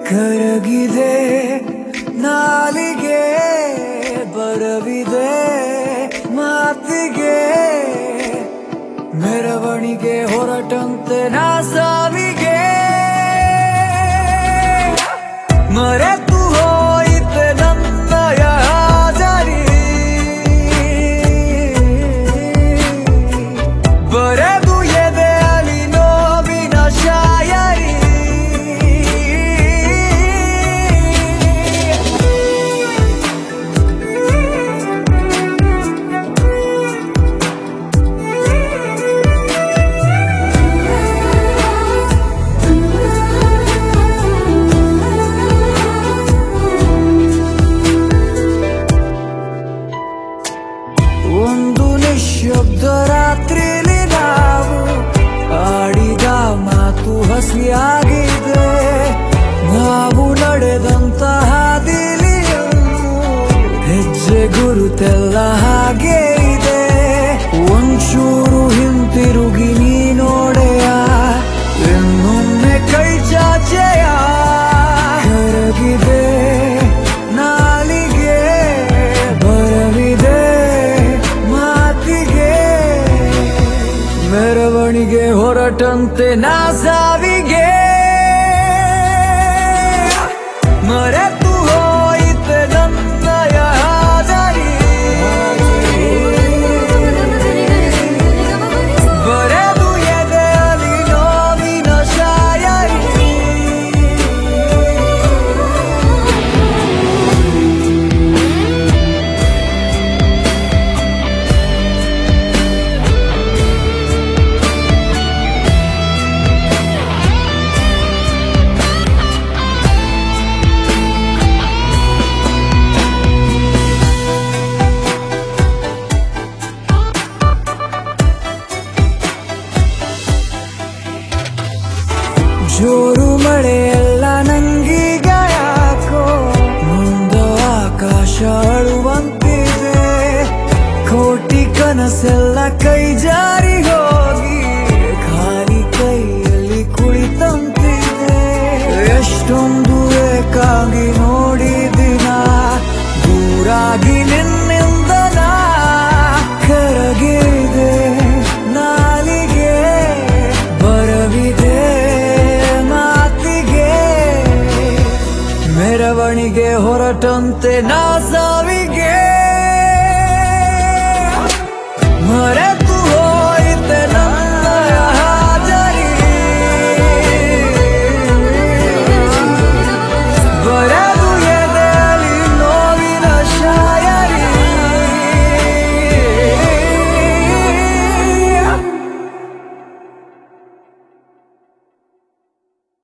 ಕರಗಿದೆ ನಾಲಿಗೆ ಬರವಿದೆ ಮಾತಿಗೆ ಮೆರವಣಿಗೆ ಹೊರಟಂತೆ ನಾ ಸಾವಿಗೆ ಮರೆತು ಹೋಯಿತೆ ನನ್ನಯ ಹಾಜರಿ ಬರೆದು ಎದೆಯಲ್ಲಿ ನೋವಿನ ಶಾಯರಿ ಒಂದು ನಿಶಬ್ದ ರಾತ್ರಿಲಿ ನಾವು ಆಡಿದ ಮಾತು ಹಸಿಯಾಗಿದೆ ನಾವು ನಡೆದಂತ ಹಾದಿಲಿಯನ್ನು ಹೆಜ್ಜೆ ಗುರುತೆಲ್ಲ ಹಾಗೆ ಇದೆ ಒಂಚೂರು ಹಿಂತಿರುಗಿ ನೀ ನೋಡೆಯ ಇನ್ನೊಮ್ಮೆ ಕೈ ಚಾಚೆಯ ಕರಗಿದೆ ನಾಲಿಗೆ ಬರವಿದೆ ಮಾತಿಗೆ ಮೆರವಣಿಗೆ ಹೊರಟಂತೆ ನಾ ಸಾವಿಗೆ ಮರೆತು ಹೋಯಿತೆ ನನ್ನಯ ಹಾಜರಿ ಬರೆದು ಎದೆಯಲ್ಲಿ ನೋವಿನ ಶಾಯರಿ ಜೋರು ಮಳೆಯೆಲ್ಲ ನಂಗೀಗ ಯಾಕೋ ಮುಂದ ಆಕಾಶ ಅಳುವಂತಿದೆ ಕೋಟಿ ಕನಸೆಲ್ಲ ಕೈ ಜಾರಿ ಹೋಗಿ ಖಾಲಿ ಕೈಯಲ್ಲಿ ಕುಳಿತಂತಿದೆ ಎಷ್ಟೊಂದು ಏಕಾಗಿ ನೋಡಿದಿನ ದೂರಾಗಿ ನಿನ್ನಿಂದ ನಾ ಕರಗಿದೆ ನಾಲಿಗೆ ಬರವಿದೆ ಮಾತಿಗೆ ಮೆರವಣಿಗೆ ಹೊರಟಂತೆ ನಾ ಸಾವಿ